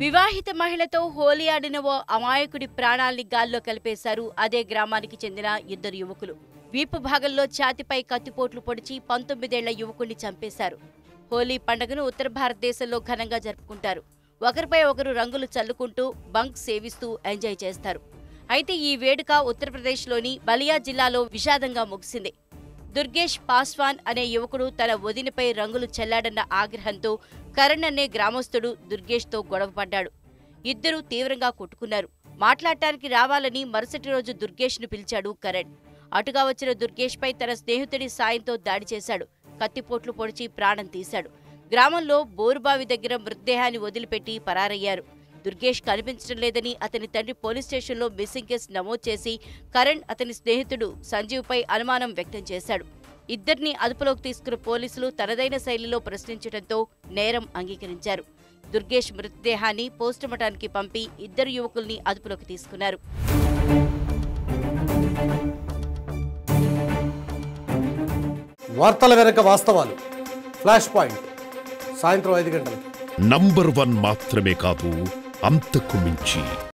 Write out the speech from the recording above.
వివాహిత మహిళతో హోలీ ఆడిన ఓ అమాయకుడి ప్రాణాల్ని గాల్లో కలిపేశారు అదే గ్రామానికి చెందిన ఇద్దరు యువకులు వీపు భాగంలో ఛాతిపై కత్తిపోట్లు పొడిచి పంతొమ్మిదేళ్ల యువకుడిని చంపేశారు హోలీ పండుగను ఉత్తర భారతదేశంలో ఘనంగా జరుపుకుంటారు ఒకరిపై ఒకరు రంగులు చల్లుకుంటూ బంక్ సేవిస్తూ ఎంజాయ్ చేస్తారు అయితే ఈ వేడుక ఉత్తరప్రదేశ్లోని బలియా జిల్లాలో విషాదంగా ముగిసింది దుర్గేష్ పాస్వాన్ అనే యువకుడు తన వదినపై రంగులు చెల్లాడన్న ఆగ్రహంతో కరణ్ అనే గ్రామస్తుడు దుర్గేష్తో గొడవపడ్డాడు ఇద్దరూ తీవ్రంగా కొట్టుకున్నారు మాట్లాడటానికి రావాలని మరుసటి రోజు దుర్గేష్ను పిలిచాడు కరణ్ అటుగా వచ్చిన దుర్గేష్పై తన స్నేహితుడి సాయంతో దాడి చేశాడు కత్తిపోట్లు పొడిచి ప్రాణం తీశాడు గ్రామంలో బోరుబావి దగ్గర మృతదేహాన్ని వదిలిపెట్టి పరారయ్యారు దుర్గేష్ కనిపించడం లేదని అతని తండ్రి పోలీస్ స్టేషన్లో మిస్సింగ్ కేసు నమోదు చేసి కరణ్ అతని స్నేహితుడు సంజీవ్పై అనుమానం వ్యక్తం చేశాడు ఇద్దరిని అదుపులోకి తీసుకున్న పోలీసులు తనదైన శైలిలో ప్రశ్నించడంతో నేరం అంగీకరించారు దుర్గేష్ మృతదేహాన్ని పోస్టుమార్టానికి పంపి ఇద్దరు యువకుల్ని అదుపులోకి తీసుకున్నారు వార్తల వెనక వాస్తవాలు ఫ్లాష్ పాయింట్ సాయంత్రం ఐదు గంటలకు నంబర్ వన్ మాత్రమే కాదు అంతకు మించి